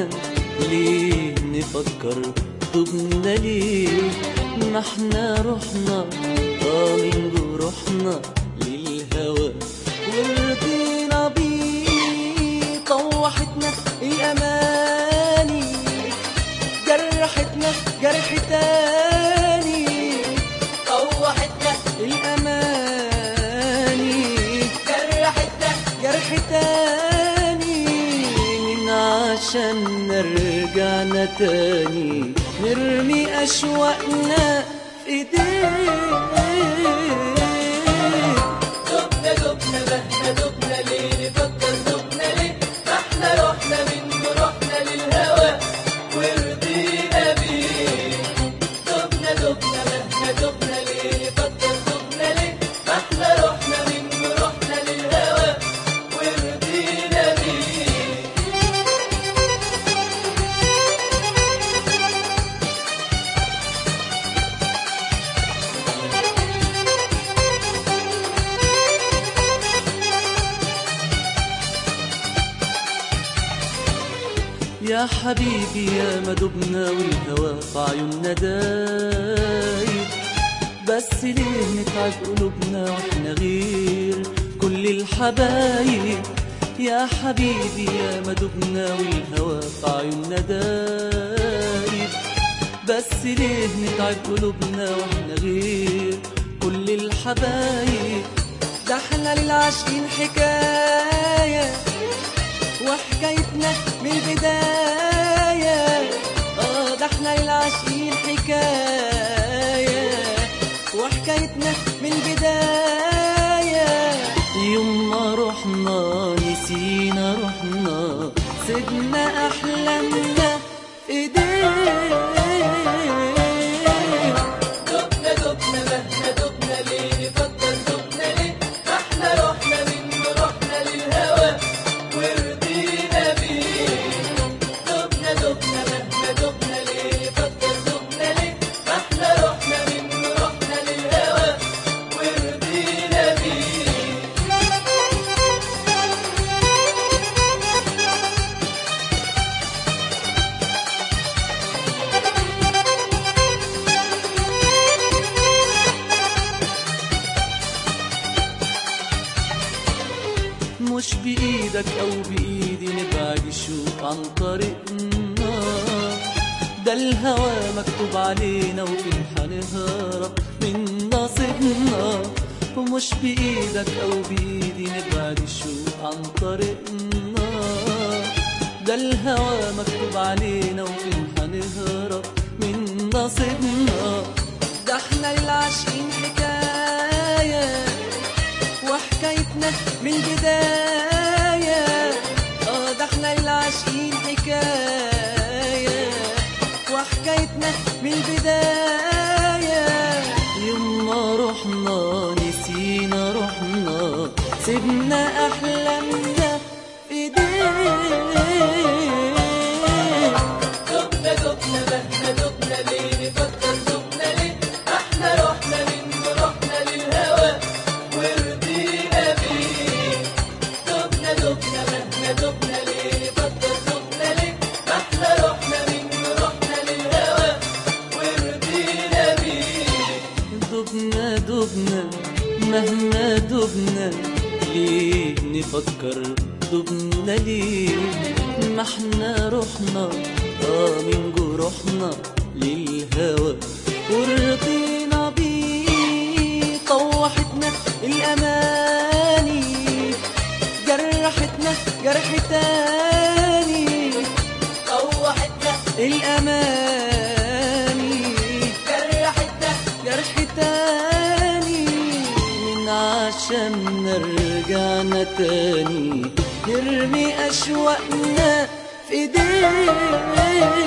دبنا ليه نفكر دبنا ليه ما احنا رحنا اه من جروحنا للهوى ورضينا بيه طوحتنا الاماني جرحتنا جرح تاني طوحتنا الاماني جرحتنا جرح تاني من عشان نرجعنا تاني نرمي اشواقنا في ايديك دبنا دبنا مهما دبنا ليه نفكر دبنا ليه ما احنا رحنا من جروحنا للهوى ورضينا بيه دبنا دبنا مهما دبنا ليه نفكر دبنا ليه ما احنا رحنا من جروحنا للهوى ورضينا بيه يا حبيبي يا ما دبنا والهوى في عيوننا دايب بس ليه نتعب قلوبنا واحنا غير كل الحبايب يا حبيبي يا ما دبنا والهوى في عيوننا دايب بس ليه نتعب قلوبنا واحنا غير كل الحبايب ده احنا للعاشقين حكايه وحكايتنا من البداية اه ده احنا للعاشقين حكاية وحكايتنا من البداية يوم ما رحنا نسينا رحنا سيبنا أحلامنا في ايديك دبنا دبنا مهما دبنا ليه نفكر دبنا ليه ما احنا رحنا من جروحنا للهوى ورضينا بيه دبنا دبنا مهما دبنا ليه نفكر دبنا ليه ما احنا رحنا من جروحنا للهوى ورضينا بيه مش بإيدك أو بإيدي نبعد الشوق عن طريقنا ده الهوى مكتوب علينا وفين هنهرب من نصيبنا ومش بإيدك أو بإيدي نبعد الشوق عن طريقنا ده الهوى مكتوب علينا وفين هنهرب من نصيبنا ده احنا للعاشقين حكايه وحكايتنا من البداية اه ده احنا العاشقين حكاية وحكايتنا من البداية يوم ما رحنا نسينا رحنا سيبنا أحلامنا في ايديك دبنا دبنا مهما دبنا ليه نفكر دبنا ليه احنا رحنا من جروحنا للهوى ورضينا بيه دبنا دبنا مهما دبنا ليه نفكر دبنا ليه احنا رحنا من جروحنا للهوى ورضينا بيه دبنا دبنا مهما دبنا ليه نفكر دبنا ليه ما احنا رحنا اه من جروحنا للهوى ورضينا بيه طوحتنا الاماني جرحتنا جرح تاني طوحتنا الاماني جرحتنا جرح تاني من عشان نرجعنا تاني نرمي أشواقنا في ايديك